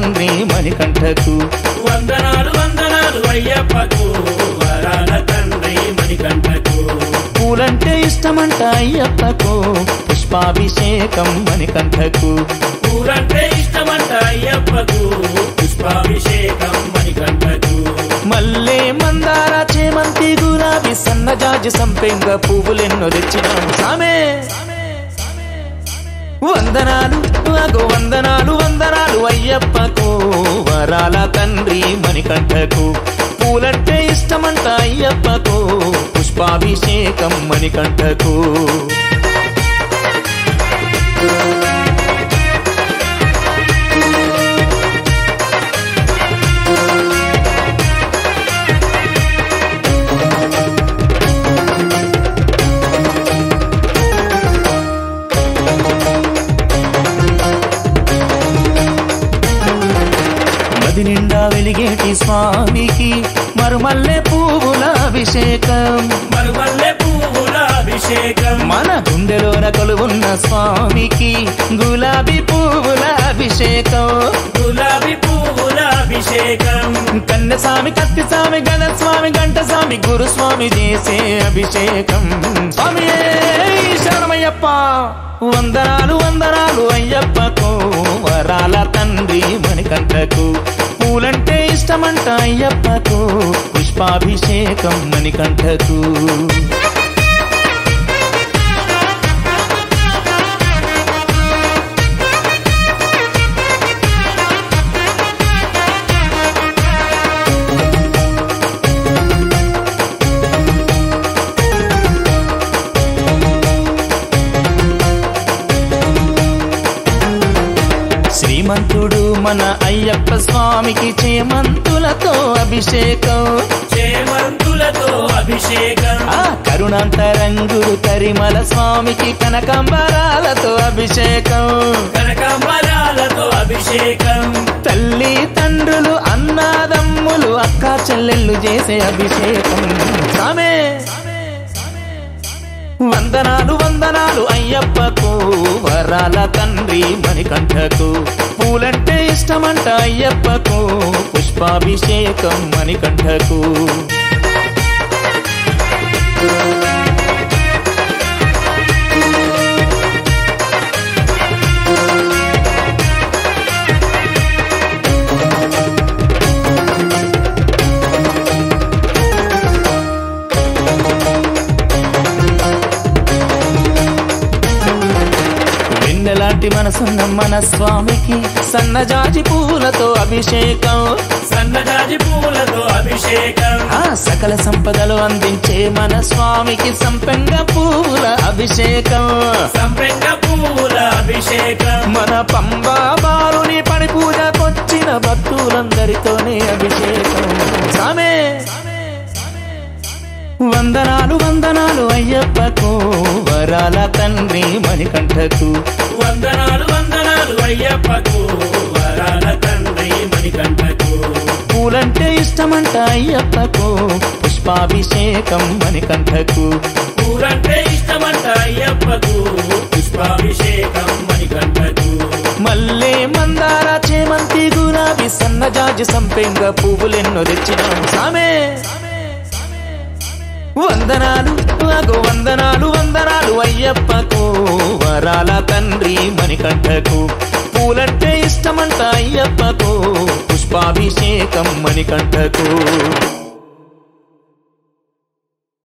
తండ్రి మణికంఠకు వందనాలు వందనాలు అయ్యప్పకు వరాల తండ్రి మణికంఠకు పూలంటే ఇష్టమంట అయ్యప్పకు పుష్పాభిషేకం మణికంఠకు పూలంటే ఇష్టమంట అయ్యప్పకు పుష్పాభిషేకం మణికంఠకు మల్లె మందార చేమంతి గులాబీ సన్నజాజి సంపెంగ పువ్వులెన్నో తెచ్చినాం సామే వందనాలు అగో వందనాలు వందనాలు అయ్యప్పకు వరాల తండ్రి మణికంఠకు పూలంటే ఇష్టమంట అయ్యప్పకు పుష్పాభిషేకం మణికంఠకు మది నిండా వెలిగేటి స్వామికి మరుమల్లె పువ్వుల అభిషేకం మరుమల్లె పువ్వుల అభిషేకం మన గుండెలోన కొలువున్న స్వామికి గులాబీ పువ్వుల అభిషేకం గులాబీ పువ్వుల అభిషేకం కన్నె స్వామి కత్తి స్వామి గణ స్వామి గంట స్వామి గురు స్వామి చేసే అభిషేకం స్వామి శరణమయ్యప్ప వందనాలు వందనాలు అయ్యప్పకు వరాల తండ్రి మణికంఠకు పూలంటే ఇష్టమంట అయ్యప్పకు పుష్పాభిషేకం మణికంఠకు శ్రీమంతుడు మన అయ్యప్ప స్వామికి చేమంతులతో అభిషేకం చేమంతులతో అభిషేకం ఆ కరుణాంతరంగుడు కరిమల స్వామికి కనకంబరాలతో అభిషేకం కనకాంబరాలతో అభిషేకం తల్లి తండ్రులు అన్నాదమ్ములు అక్క చెల్లెళ్ళు చేసే అభిషేకం సామే వందనాలు వందనాలు అయ్యప్పకు వరాల తండ్రి మణికంఠకు పూలంటే ఇష్టమంట అయ్యప్పకు పుష్పాభిషేకం మణికంఠకు వెన్నెలాంటి మనసున్న మన స్వామికి సన్నజాజి పూలతో అభిషేకం సన్నజాజి పూలతో అభిషేకం ఆ సకల సంపదలు అందించే మన స్వామికి సంపెంగ పువ్వుల అభిషేకం సంపెంగ పువ్వుల అభిషేకం మన పంబా బాలుని పడి పూజకొచ్చిన భక్తులందరితోనే అభిషేకం సామే వందనాలు వందనాలు అయ్యప్పకు వరాల తండ్రి మణికంఠకు వందనాలు వందనాలు అయ్యప్పకు వరాల తండ్రి మణికంఠకు పూలంటే ఇష్టమంట అయ్యప్పకు పుష్పాభిషేకం మణికంఠకు పూలంటే ఇష్టమంట అయ్యప్పకు పుష్పాభిషేకం మణికంఠకు మల్లె మందార చేమంతి గులాబీ సన్నజాజి సంపెంగ పువ్వులెన్నో తెచ్చినాం సామే వందనాలు అగో వందనాలు వందనాలు అయ్యప్పకు వరాల తండ్రి మణికంఠకు పూలంటే ఇష్టమంట అయ్యప్పకు పుష్పాభిషేకం మణికంఠకు